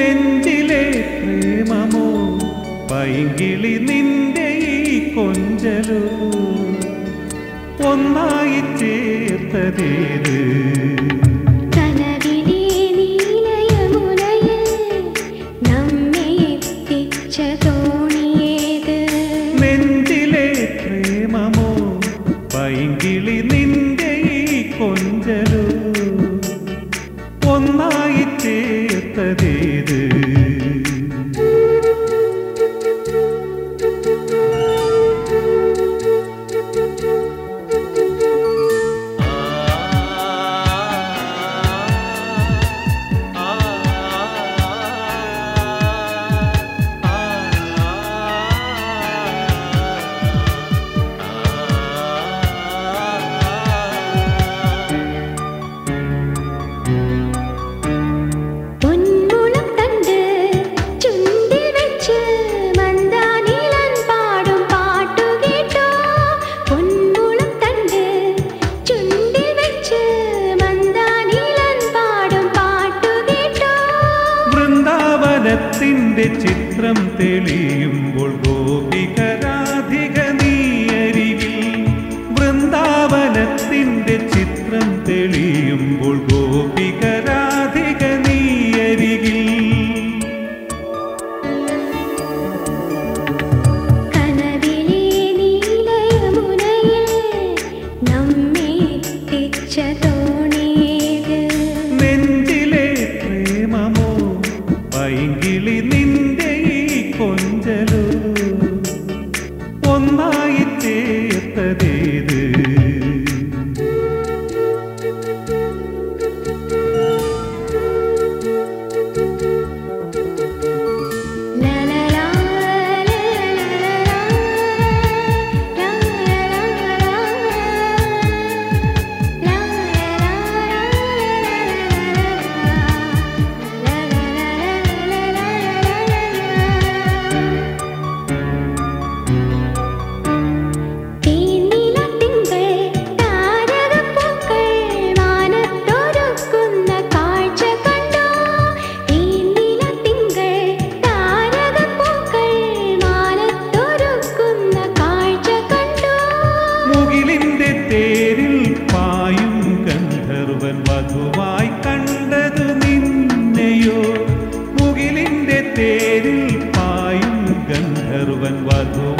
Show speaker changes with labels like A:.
A: നെഞ്ചിലെ പ്രേമമോ പൈങ്കിളി നിന്റെ ഈ കൊഞ്ചലോ ഒന്നായി ചേർത്തതേത്
B: കനവിലെ നീലയമുനയിൽ നമ്മെ എത്തിച്ച തോണിയേത്
A: നെഞ്ചിലെ പ്രേമമോ പൈങ്കിളി നിന്റെ ഈ കൊഞ്ചലോ ഒന്നായി ചേർത്തതേത്
B: പൊന്മുളം കണ്ട് ചുണ്ടിൽ വെച്ച് മന്ദാനിലൻ പാടും പാട്ടു കേട്ടോ പൊന്മുളം കണ്ട് ചുണ്ടിൽ വെച്ച് മന്ദാനിലൻ പാടും പാട്ടു കേട്ടോ
A: വൃന്ദാവനത്തിന്റെ ചിത്രം തെളിയുമ്പോൾ ഗോപികരാധിക നീയരികിൽ വൃന്ദാവനത്തിന്റെ ചിത്രം തെളിയുമ്പോൾ ഗോപികരാധിക നീയരികിൽ
B: കനവിലെ നീലയമുനയിൽ നമ്മെ എത്തിച്ച തോണിയേത്
A: നെഞ്ചിലെ പ്രേമമോ പൈങ്കിളി നിന്റെ ഈ കൊഞ്ചലോ ഒന്നായി ചേർത്തതേത്
B: ലലലാ ലലലാ തേനിലത്തിങ്കൾ താരകപ്പൂക്കൾ മാനത്തൊരുക്കുന്ന കാഴ്ച കണ്ടോ തേനിലത്തിങ്കൾ താരകപ്പൂക്കൾ മാനത്തൊരുക്കുന്ന കാഴ്ച കണ്ടോ
A: മുകിലിന്റെ തേരിൽ പായും ഗന്ധർവൻ വധുവായി കണ്ടതു നിന്നെയോ മുകിലിന്റെ തേരിൽ പായും ഗന്ധർവൻ വധുവായി